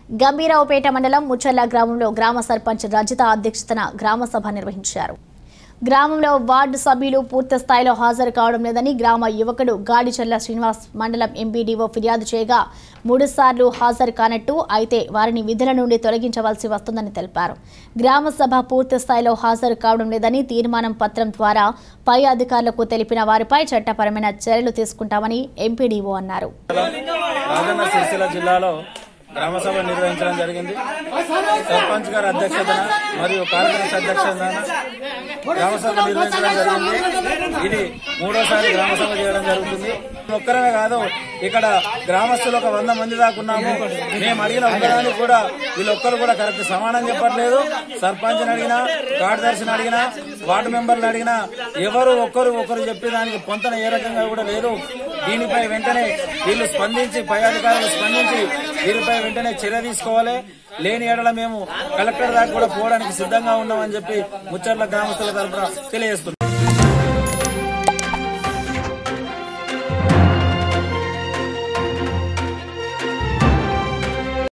గంభీరావుపేట మండలం ముచ్చర్ల గ్రామంలో గ్రామ సర్పంచ్ రజిత అధ్యక్షతన గ్రామ సభ నిర్వహించారు గ్రామంలో వార్డు సభ్యులు పూర్తి స్థాయిలో హాజరు కావడం లేదని గ్రామ యువకుడు గాడిచెర్ల శ్రీనివాస్ మండలం ఎంపీడీఓ ఫిర్యాదు చేయగా మూడుసార్లు హాజరు కానట్టు అయితే వారిని విధుల నుండి తొలగించవలసి వస్తుందని తెలిపారు గ్రామ సభ పూర్తి స్థాయిలో హాజరు కావడం లేదని తీర్మానం పత్రం ద్వారా పై అధికారులకు తెలిపిన వారిపై చట్టపరమైన చర్యలు తీసుకుంటామని ఎంపీడీఓ అన్నారు రాజన్న సిరిసిల్ల జిల్లాలో గ్రామ సభ నిర్వహించడం జరిగింది సర్పంచ్ గారి అధ్యక్షతన మరియు కార్యదర్శి అధ్యక్షతన గ్రామ సభ నిర్వహించడం జరిగింది ఇది మూడోసారి గ్రామ సభ చేయడం జరుగుతుంది ఒక్కరమే కాదు ఇక్కడ గ్రామస్తులు ఒక వంద మంది దాకా ఉన్నాము మేము అడిగిన ఒక్కదానికి కూడా వీళ్ళొక్కరు కూడా కరెక్ట్ సమానం చెప్పట్లేదు సర్పంచ్ని అడిగినా కార్యదర్శిని అడిగినా వార్డు మెంబర్లు అడిగినా ఎవరు ఒక్కరు ఒకరు చెప్పేదానికి పొంతన ఏ రకంగా కూడా లేదు దీనిపై వెంటనే వీళ్ళు స్పందించి పై అధికారులు స్పందించి వీరిపై వెంటనే చర్య తీసుకోవాలి లేని ఏడల మేము కలెక్టర్ దాకా కూడా పోవడానికి సిద్ధంగా ఉన్నామని చెప్పి ముచ్చర్ల గ్రామస్తుల తరఫున తెలియజేస్తున్నాం